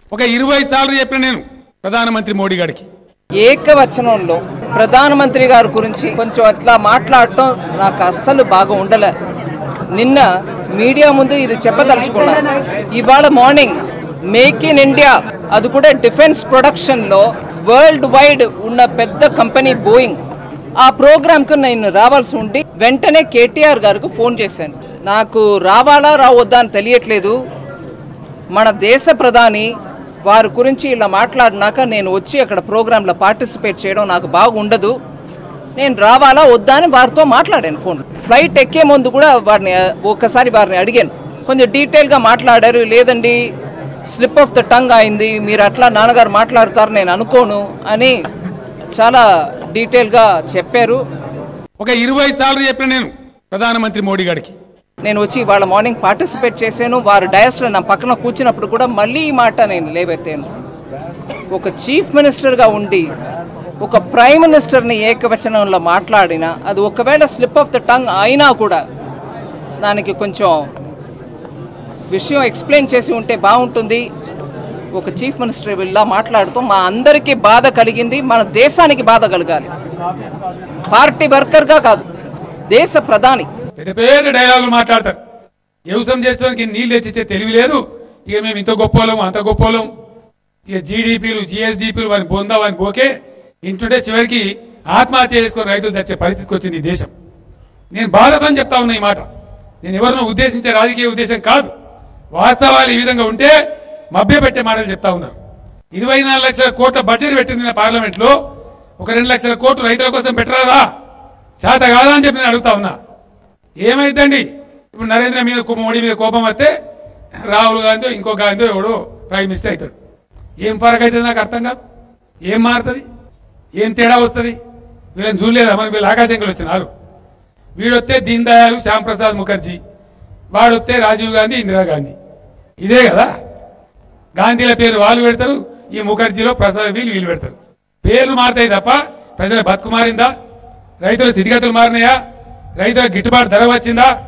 ఒక ఇరవై సార్లు చెప్పిన నేను ప్రధానమంత్రి మోడీ గారికి ఏకవచనంలో ప్రధానమంత్రి గారి గురించి కొంచెం అట్లా మాట్లాడటం నాకు అస్సలు బాగా ఉండలే నిన్న మీడియా ముందు ఇది చెప్పదలుచుకున్నాను ఇవాళ మార్నింగ్ మేక్ ఇన్ ఇండియా అది కూడా డిఫెన్స్ ప్రొడక్షన్ లో వరల్డ్ వైడ్ ఉన్న పెద్ద కంపెనీ బోయింగ్ ఆ ప్రోగ్రామ్ కు నేను రావాల్సి ఉండి వెంటనే కేటీఆర్ గారికి ఫోన్ చేశాను నాకు రావాలా రావద్దా అని తెలియట్లేదు మన దేశ ప్రధాని వారి గురించి ఇలా మాట్లాడినాక నేను వచ్చి అక్కడ ప్రోగ్రాంలో పార్టిసిపేట్ చేయడం నాకు బాగుండదు నేను రావాలా వద్దా అని వారితో మాట్లాడాను ఫోన్ ఫ్లైట్ ఎక్కే ముందు కూడా వారిని ఒక్కసారి వారిని అడిగాను కొంచెం డీటెయిల్గా మాట్లాడారు లేదండి స్లిప్ ఆఫ్ ద టంగ్ అయింది మీరు అట్లా నాన్నగారు మాట్లాడతారు నేను అనుకోను అని చాలా డీటెయిల్గా చెప్పారు ఒక ఇరవై సార్లు చెప్పిన నేను ప్రధానమంత్రి మోడీ గారికి నేను వచ్చి వాళ్ళ మార్నింగ్ పార్టిసిపేట్ చేశాను వారు డయాస్లో నా పక్కన కూర్చున్నప్పుడు కూడా మళ్ళీ ఈ మాట నేను లేవెత్తాను ఒక చీఫ్ మినిస్టర్గా ఉండి ఒక ప్రైమ్ మినిస్టర్ని ఏకవచనంలో మాట్లాడినా అది ఒకవేళ స్లిప్ ఆఫ్ ద టంగ్ అయినా కూడా దానికి కొంచెం విషయం ఎక్స్ప్లెయిన్ చేసి ఉంటే బాగుంటుంది ఒక చీఫ్ మినిస్టర్ ఇలా మాట్లాడుతూ మా అందరికీ బాధ కలిగింది మన దేశానికి బాధ కలగాలి పార్టీ వర్కర్గా కాదు దేశ ప్రధాని పెద్ద పెద్ద డైలాగులు మాట్లాడతారు వ్యవసాయం చేసడానికి నీళ్ళు తెచ్చిచ్చే తెలివి లేదు ఇక మేము ఇంత గొప్పలం అంత గొప్పలం ఇక జీడిపిలు జిఎస్డిపిలు వారిని బొందా వారిని పోకే ఇంటుంటే చివరికి ఆత్మహత్య చేసుకుని రైతులు తెచ్చే పరిస్థితికి వచ్చింది ఈ దేశం నేను బాధతో చెప్తా ఉన్నా ఈ మాట నేను ఎవరినో ఉద్దేశించే రాజకీయ ఉద్దేశం కాదు వాస్తవాలు ఈ విధంగా ఉంటే మభ్యపెట్టే మాటలు చెప్తా ఉన్నారు ఇరవై నాలుగు లక్షల కోట్ల బడ్జెట్ పెట్టింది పార్లమెంట్ లో ఒక రెండు లక్షల కోట్లు రైతుల కోసం పెట్టరాదా చేత కాదా అని చెప్పి నేను అడుగుతా ఉన్నా ఏమైందండి ఇప్పుడు నరేంద్ర మీద కో- మోడీ మీద కోపం వస్తే రాహుల్ గాంధీ ఇంకో గాంధీ ఎవడో ప్రైమ్ మినిస్టర్ అవుతాడు ఏం ఫరక్ అవుతుంది నాకు అర్థం కాదు ఏం మారుతుంది ఏం తేడా వస్తుంది వీళ్ళని చూడలేదా మనకి వీళ్ళు ఆకాశంకలు వచ్చినారు వీడొస్తే దీన్ దయాళ్ శ్యామ్ ప్రసాద్ ముఖర్జీ వాడొస్తే రాజీవ్ గాంధీ ఇందిరాగాంధీ ఇదే కదా గాంధీల పేరు వాళ్ళు పెడతారు ఈ ముఖర్జీలో ప్రసాద్ వీళ్ళు వీళ్ళు పెడతారు పేర్లు మారుతాయి తప్ప ప్రజల బతుకు మారిందా రైతుల స్థితిగతులు మారినాయా రైతులకు గిట్టుబాటు ధర వచ్చిందా